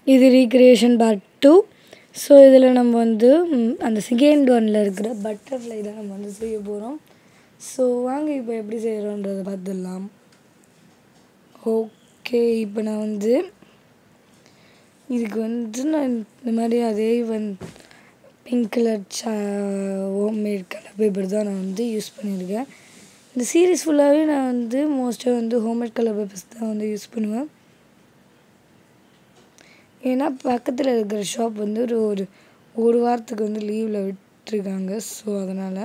இது recreation part two so இதில் நம்ம வந்து ம், அந்த செகண்ட் ஒனில் இருக்கிற பட்டர்ஃப்ளை தான் நம்ம வந்து செய்ய போகிறோம் ஸோ வாங்க இப்போ எப்படி செய்கிறோன்றதை பார்த்துடலாம் ஓகே இப்போ நான் வந்து இதுக்கு வந்து நான் இந்த மாதிரி அதே வந்து பிங்க் கலர் சா ஹோம்மேட் கலர் பேப்பர் தான் நான் வந்து யூஸ் பண்ணியிருக்கேன் இந்த சீரீஸ் ஃபுல்லாகவே நான் வந்து மோஸ்ட்டாக வந்து ஹோம்மேட் கலர் பேப்பர்ஸ் தான் வந்து யூஸ் பண்ணுவேன் ஏன்னா பக்கத்தில் இருக்கிற ஷாப் வந்து ஒரு ஒரு ஒரு வாரத்துக்கு வந்து லீவில் விட்டுருக்காங்க ஸோ அதனால்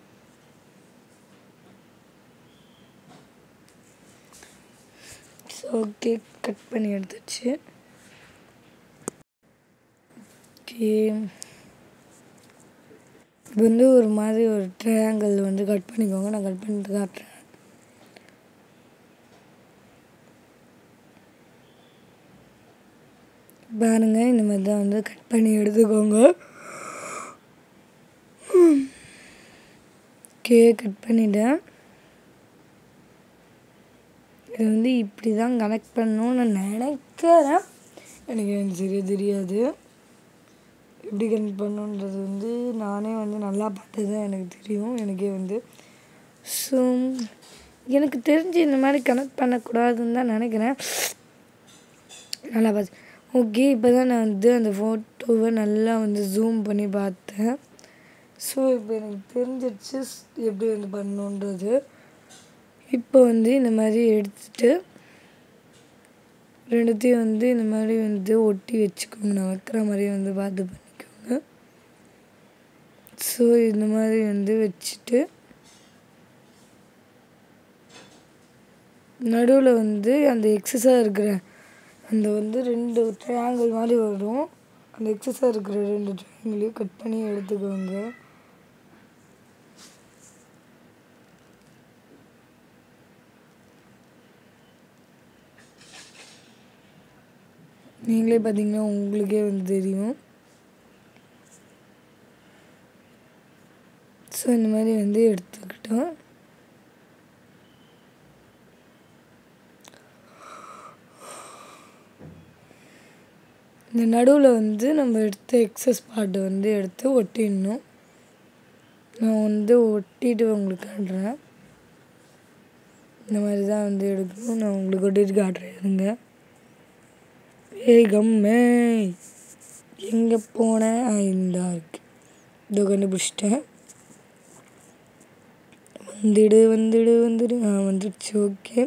ஸோ ஓகே கட் பண்ணி எடுத்துச்சு ஓகே இப்போ வந்து ஒரு மாதிரி ஒரு ட்ரையாங்கிள் வந்து கட் பண்ணிக்கோங்க நான் கட் பண்ணிட்டு காட்டுறேன் பாருங்க இந்த மாதிரி தான் வந்து கட் பண்ணி எடுத்துக்கோங்க ஓகே கட் பண்ணிட்டேன் இது வந்து இப்படி தான் கனெக்ட் பண்ணணும்னு நான் நினைக்கிறேன் எனக்கு எனக்கு சரியாக தெரியாது எப்படி கனெக்ட் பண்ணணுன்றது வந்து நானே வந்து நல்லா பார்த்து தான் எனக்கு தெரியும் எனக்கே வந்து ஸோ எனக்கு தெரிஞ்சு இந்த மாதிரி கனெக்ட் பண்ணக்கூடாதுன்னு தான் நினைக்கிறேன் நல்லா பார்த்து ஓகே இப்போ தான் நான் வந்து அந்த ஃபோட்டோவை நல்லா வந்து ஜூம் பண்ணி பார்த்தேன் ஸோ இப்போ எனக்கு தெரிஞ்சிடுச்சு எப்படி வந்து பண்ணணுன்றது இப்போ வந்து இந்த மாதிரி எடுத்துட்டு ரெண்டுத்தையும் வந்து இந்த மாதிரி வந்து ஒட்டி வச்சுக்கோங்க நான் வைக்கிற மாதிரி வந்து பார்த்து பண்ணிக்கோங்க ஸோ இந்த மாதிரி வந்து வச்சுட்டு நடுவில் வந்து அந்த எக்ஸஸாக இருக்கிற அந்த வந்து ரெண்டு ட்ரையாங்கிள் மாதிரி வரும் அந்த எக்ஸஸாக இருக்கிற ரெண்டு ட்ரையாங்கிளையும் கட் பண்ணி எடுத்துக்கோங்க நீங்களே பார்த்தீங்கன்னா உங்களுக்கே வந்து தெரியும் ஸோ இந்த மாதிரி வந்து எடுத்துக்கிட்டோம் இந்த நடுவில் வந்து நம்ம எடுத்த எக்ஸஸ் பார்ட்டை வந்து எடுத்து ஒட்டிடணும் நான் வந்து ஒட்டிட்டு உங்களுக்கு காட்டுறேன் இந்த மாதிரி தான் வந்து எடுக்கணும் நான் உங்களுக்கு ஒட்டிட்டு காட்டுறேன் இருங்க ஏய் கம்மே எங்கே போனேன் ஆ இந்தா இருக்கு இதோ கண்டுபிடிச்சிட்டேன் வந்துடு வந்துடு வந்துடு ஆ வந்துடுச்சு ஓகே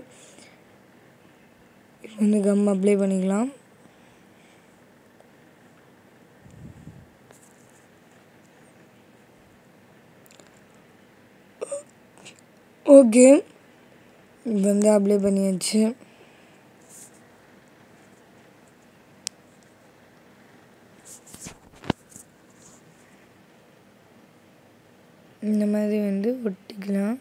இப்போ வந்து கம் அப்ளை பண்ணிக்கலாம் ஓகே இப்போ வந்து அப்ளை பண்ணியாச்சு இந்த மாதிரி வந்து ஒட்டிக்கலாம்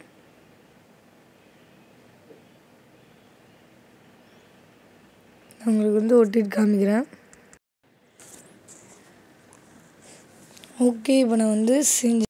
நான் உங்களுக்கு வந்து ஒட்டிட்டு காமிக்கிறேன் ஓகே இப்போ நான் வந்து செஞ்சு